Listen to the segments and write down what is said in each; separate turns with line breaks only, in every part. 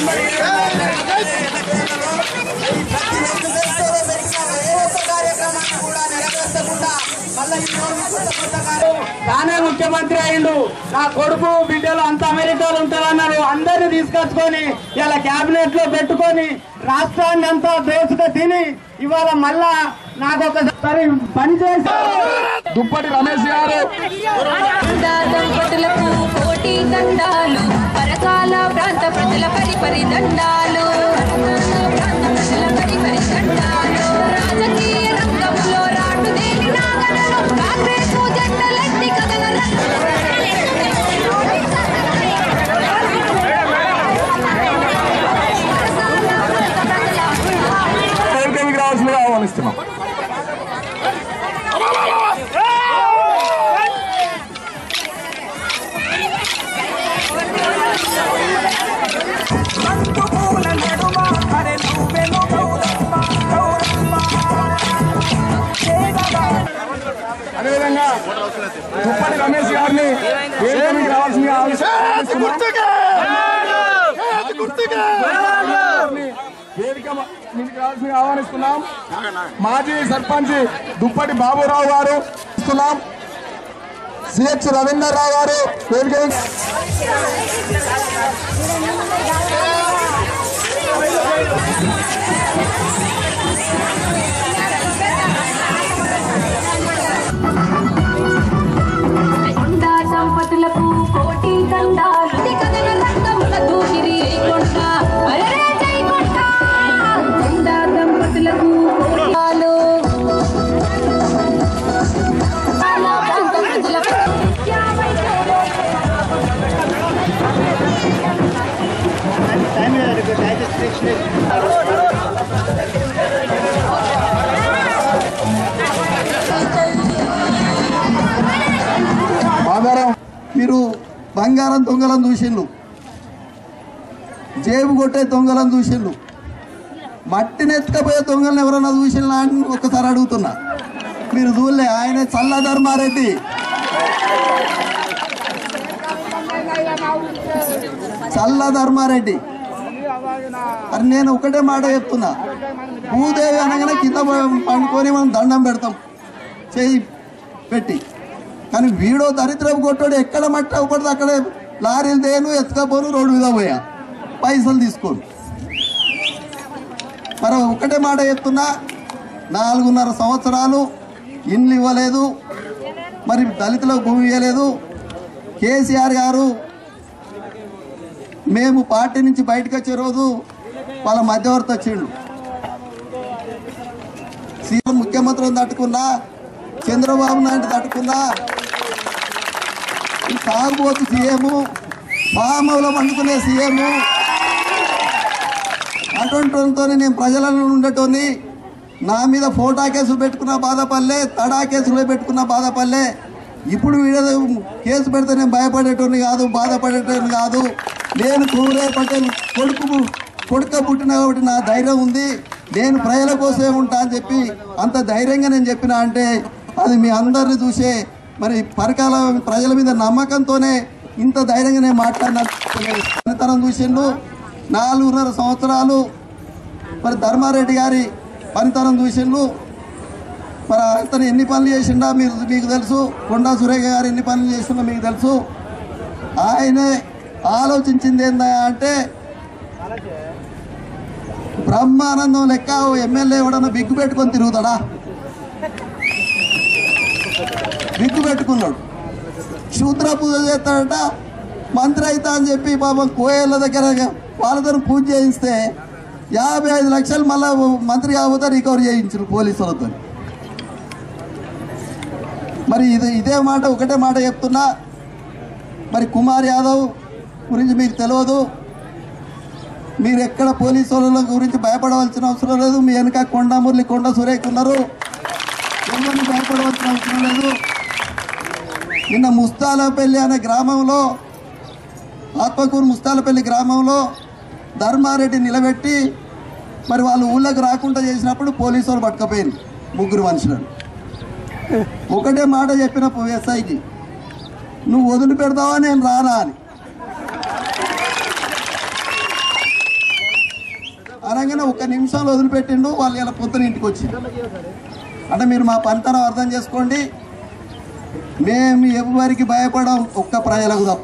తానే ముఖ్యమంత్రి అయిండు నా కొడుకు బిడ్డలు అంత అమెరికాలో ఉంటారన్నారు అందరిని తీసుకొచ్చుకొని ఇలా క్యాబినెట్ లో పెట్టుకొని రాష్ట్రాన్ని అంతా దోచుక తిని ఇవాళ మళ్ళా నాకు ఒకసారి పని చేసి
దుప్పటి రమేష్ గారు
దంపతులకు కోటి దండాలు పరకాల ప్రాంత ప్రజల పరిపరి దండాలు ప్రాంత ప్రజల పరిపరి దండాలు రాజకీయ రంగంలో రాటు దేని నాగనలు కాంగ్రెస్ జట్టలెత్తి కథనల
వేదికకి రావాల్సిందిగా ఆహ్వానిస్తున్నాం అదేవిధంగా దుప్పటి రమేష్ గారిని వేదికకి రావాల్సిందిగా ఆహ్వానిస్తున్నాం వేదిక మీదకి రావాల్సిందిగా ఆహ్వానిస్తున్నాం మాజీ సర్పంచ్ దుప్పటి బాబురావు గారు ఇస్తున్నాం సిహెచ్ రవీందర్ రావు గారు వేదిక మీద-
కొండా సంపతులకు కోటి దండాలు కథన రంగముల దూకిరి కొండ అరే జై కొండ కొండా దంపతులకు కోటాలు చాలా ప్రాంత ప్రజలకు
ఆధారం
మీరు బంగారం దొంగలను చూసిండ్రు జేబు కొట్టే దొంగలను చూసిండ్రు మట్టిని ఎత్తుకపోయే దొంగలను ఎవరైనా చూసిండ్రా అని ఒక్కసారి అడుగుతున్నా మీరు చూడలే ఆయన చల్ల ధర్మారెడ్డి చల్ల ధర్మారెడ్డి అది నేను ఒకటే మాట చెప్తున్నా భూదేవి అనగానే కింద పండుకొని మనం దండం పెడతాం చేయి పెట్టి కానీ వీడో దరిద్రపు కొట్టాడు ఎక్కడ మట్టి అవ్వకూడదు అక్కడే లారీలు దేను ఎత్తుకపోను రోడ్డు మీద పోయా పైసలు తీసుకోను మరి ఒకటే మాట చెప్తున్నా నాలుగున్నర సంవత్సరాలు ఇండ్లు ఇవ్వలేదు మరి దళితులకు భూమి ఇవ్వలేదు కేసీఆర్ గారు మేము పార్టీ నుంచి బయటకు వచ్చే రోజు వాళ్ళ మధ్యవర్తి వచ్చిండు సీఎం ముఖ్యమంత్రిని తట్టుకున్నా చంద్రబాబు నాయుడు తట్టుకున్నా ఈ తాగుబోతు సీఎం పామలో పండుకునే సీఎం అటువంటితో నేను ప్రజలలో ఉండటోని నా మీద ఫోటా కేసు పెట్టుకున్న బాధపల్లే తడా కేసులో పెట్టుకున్న బాధపల్లే ఇప్పుడు వీడ కేసు పెడితే నేను భయపడేటోని కాదు బాధపడేటోని కాదు నేను కూరే పటేల్ కొడుకు కొడుక పుట్టిన కాబట్టి నా ధైర్యం ఉంది నేను ప్రజల కోసమే ఉంటా అని చెప్పి అంత ధైర్యంగా నేను చెప్పిన అంటే అది మీ అందరిని చూసే మరి పరకాల ప్రజల మీద నమ్మకంతోనే ఇంత ధైర్యంగా నేను మాట్లాడిన పనితనం చూసిండు నాలుగున్నర సంవత్సరాలు మరి ధర్మారెడ్డి గారి పనితనం చూసిండు మరి అతను ఎన్ని పనులు చేసిండా మీరు మీకు తెలుసు కొండా సురేఖ గారు ఎన్ని పనులు చేసిండో మీకు తెలుసు ఆయనే ఆలోచించింది ఏందా అంటే బ్రహ్మానందం లెక్క ఓ ఎమ్మెల్యే ఎవడన్నా బిగ్గు పెట్టుకొని తిరుగుతాడా బిగ్గు పెట్టుకున్నాడు శూద్ర పూజ చేస్తాడట మంత్రి అవుతా అని చెప్పి పాపం కోయేళ్ళ దగ్గర వాళ్ళతో పూజ చేయిస్తే యాభై ఐదు లక్షలు మళ్ళా మంత్రి కాకపోతే రికవర్ చేయించారు పోలీసులతో మరి ఇది ఇదే మాట ఒకటే మాట చెప్తున్నా మరి కుమార్ యాదవ్ గురించి మీకు తెలియదు మీరు ఎక్కడ పోలీసు వాళ్ళ గురించి భయపడవలసిన అవసరం లేదు మీ వెనక కొండ మురళి కొండ సురేఖ్ ఉన్నారు ఎవరిని భయపడవలసిన అవసరం లేదు నిన్న ముస్తాలపల్లి అనే గ్రామంలో ఆత్మకూరు ముస్తాలపల్లి గ్రామంలో ధర్మారెడ్డి నిలబెట్టి మరి వాళ్ళు ఊళ్ళకి రాకుండా చేసినప్పుడు పోలీసు వాళ్ళు పట్టుకపోయింది ముగ్గురు మనుషులను ఒకటే మాట చెప్పిన ఎస్ఐకి నువ్వు వదిలిపెడతావా నేను రానా అని అనగానే ఒక్క నిమిషంలో వదిలిపెట్టిండు వాళ్ళు ఇలా పొద్దున ఇంటికి వచ్చి అంటే మీరు మా పనితనం అర్థం చేసుకోండి మేము ఎవరికి భయపడం ఒక్క ప్రజలకు తప్ప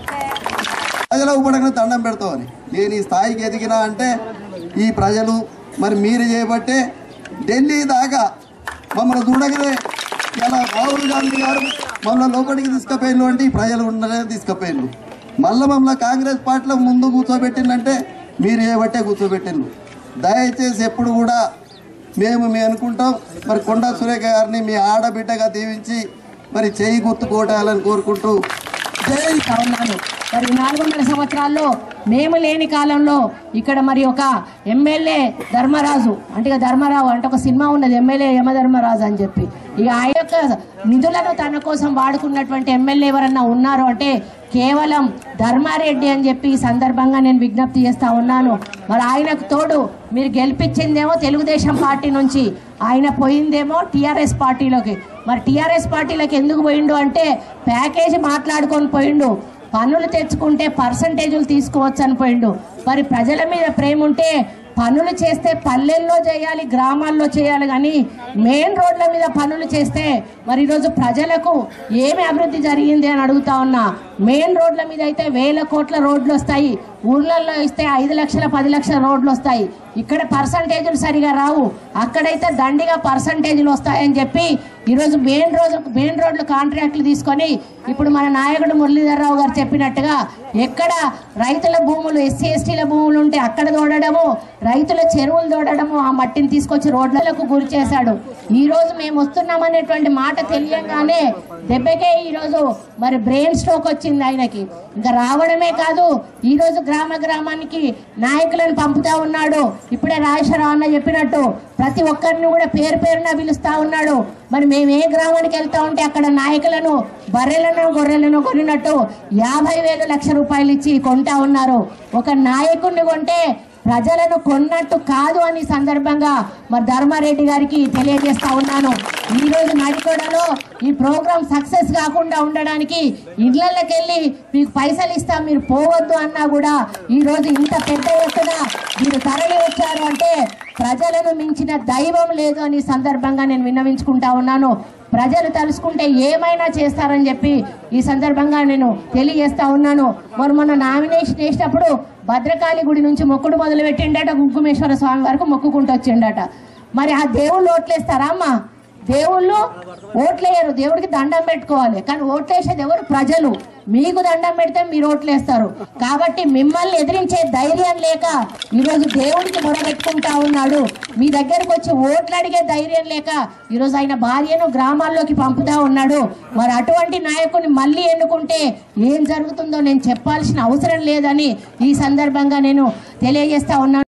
ప్రజలకు పడగానే దండం పెడతామని నేను ఈ స్థాయికి ఎదిగినా అంటే ఈ ప్రజలు మరి మీరు చేయబట్టే ఢిల్లీ దాకా మమ్మల్ని చూడగానే ఇలా రాహుల్ గాంధీ గారు మమ్మల్ని లోపలికి తీసుకుపోయిండు అంటే ఈ ప్రజలు ఉండనే తీసుకుపోయిండు మళ్ళీ మమ్మల్ని కాంగ్రెస్ పార్టీలో ముందు కూర్చోబెట్టిందంటే మీరు చేయబట్టే కూర్చోబెట్టిండు దయచేసి ఎప్పుడు కూడా మేము మేము అనుకుంటాం మరి కొండా సురేఖ గారిని మీ ఆడబిడ్డగా దీవించి మరి చేయి గుర్తు కోటాలని కోరుకుంటూ జై
చేస్తా ఉన్నాను మరి నాలుగున్నర సంవత్సరాల్లో మేము లేని కాలంలో ఇక్కడ మరి ఒక ఎమ్మెల్యే ధర్మరాజు అంటే ఇక ధర్మరావు అంటే ఒక సినిమా ఉన్నది ఎమ్మెల్యే యమధర్మరాజు అని చెప్పి ఇక ఆ యొక్క నిధులను తన కోసం వాడుకున్నటువంటి ఎమ్మెల్యే ఎవరన్నా ఉన్నారు అంటే కేవలం ధర్మారెడ్డి అని చెప్పి ఈ సందర్భంగా నేను విజ్ఞప్తి చేస్తా ఉన్నాను మరి ఆయనకు తోడు మీరు గెలిపించిందేమో తెలుగుదేశం పార్టీ నుంచి ఆయన పోయిందేమో టీఆర్ఎస్ పార్టీలోకి మరి టీఆర్ఎస్ పార్టీలోకి ఎందుకు పోయిండు అంటే ప్యాకేజీ మాట్లాడుకొని పోయిండు పన్నులు తెచ్చుకుంటే పర్సంటేజీలు తీసుకోవచ్చు అని పోయిండు మరి ప్రజల మీద ప్రేమ ఉంటే పనులు చేస్తే పల్లెల్లో చేయాలి గ్రామాల్లో చేయాలి కానీ మెయిన్ రోడ్ల మీద పనులు చేస్తే మరి ఈరోజు ప్రజలకు ఏమి అభివృద్ధి జరిగింది అని అడుగుతా ఉన్నా మెయిన్ రోడ్ల మీద అయితే వేల కోట్ల రోడ్లు వస్తాయి ఊర్లలో ఇస్తే ఐదు లక్షల పది లక్షల రోడ్లు వస్తాయి ఇక్కడ పర్సంటేజీలు సరిగా రావు అక్కడైతే దండిగా పర్సంటేజీలు వస్తాయని చెప్పి ఈరోజు మెయిన్ రోజు మెయిన్ రోడ్లు కాంట్రాక్ట్లు తీసుకొని ఇప్పుడు మన నాయకుడు మురళీధరరావు గారు చెప్పినట్టుగా ఎక్కడ రైతుల భూములు ఎస్సీ ఎస్టీల భూములు ఉంటే అక్కడ తోడడము రైతుల చెరువులు తోడడము ఆ మట్టిని తీసుకొచ్చి రోడ్లకు గురి చేశాడు ఈ రోజు మేము వస్తున్నామనేటువంటి మాట తెలియంగానే దెబ్బకే ఈ రోజు మరి బ్రెయిన్ స్ట్రోక్ వచ్చింది ఆయనకి ఇంకా రావడమే కాదు ఈ రోజు గ్రామ గ్రామానికి నాయకులను పంపుతా ఉన్నాడు ఇప్పుడే రాజేశ్వరరావు అన్న చెప్పినట్టు ప్రతి ఒక్కరిని కూడా పేరు పేరున పిలుస్తా ఉన్నాడు మరి మేము ఏ గ్రామానికి వెళ్తా ఉంటే అక్కడ నాయకులను బర్రెలను గొర్రెలను కొనినట్టు యాభై వేలు లక్ష రూపాయలు ఇచ్చి కొంటా ఉన్నారు ఒక నాయకుడిని కొంటే ప్రజలను కొన్నట్టు కాదు అని ఈ సందర్భంగా మరి ధర్మారెడ్డి గారికి తెలియజేస్తా ఉన్నాను ఈ రోజు నడికోడలో ఈ ప్రోగ్రాం సక్సెస్ కాకుండా ఉండడానికి ఇళ్లకి వెళ్ళి మీకు పైసలు ఇస్తాం మీరు పోవద్దు అన్నా కూడా ఈ రోజు ఇంత పెద్ద ఎత్తున మీరు తరలి వచ్చారు అంటే ప్రజలను మించిన దైవం లేదు అని ఈ సందర్భంగా నేను విన్నవించుకుంటా ఉన్నాను ప్రజలు తలుసుకుంటే ఏమైనా చేస్తారని చెప్పి ఈ సందర్భంగా నేను తెలియజేస్తా ఉన్నాను మరి మొన్న నామినేషన్ వేసినప్పుడు భద్రకాళి గుడి నుంచి మొక్కుడు మొదలు పెట్టిండట కుంకుమేశ్వర స్వామి వరకు మొక్కుకుంటూ వచ్చిండట మరి ఆ దేవుళ్ళు ఓట్లేస్తారా అమ్మా దేవుళ్ళు ఓట్లేయరు దేవుడికి దండం పెట్టుకోవాలి కానీ ఓట్లేసేది ఎవరు ప్రజలు మీకు దండం పెడితే మీరు ఓట్లేస్తారు కాబట్టి మిమ్మల్ని ఎదిరించే ధైర్యం లేక ఈరోజు దేవుడికి మొరబెట్టుకుంటా ఉన్నాడు మీ దగ్గరకు వచ్చి ఓట్లు అడిగే ధైర్యం లేక ఈరోజు ఆయన భార్యను గ్రామాల్లోకి పంపుతా ఉన్నాడు మరి అటువంటి నాయకుని మళ్ళీ ఎన్నుకుంటే ఏం జరుగుతుందో నేను చెప్పాల్సిన అవసరం లేదని ఈ సందర్భంగా నేను తెలియజేస్తా ఉన్నాను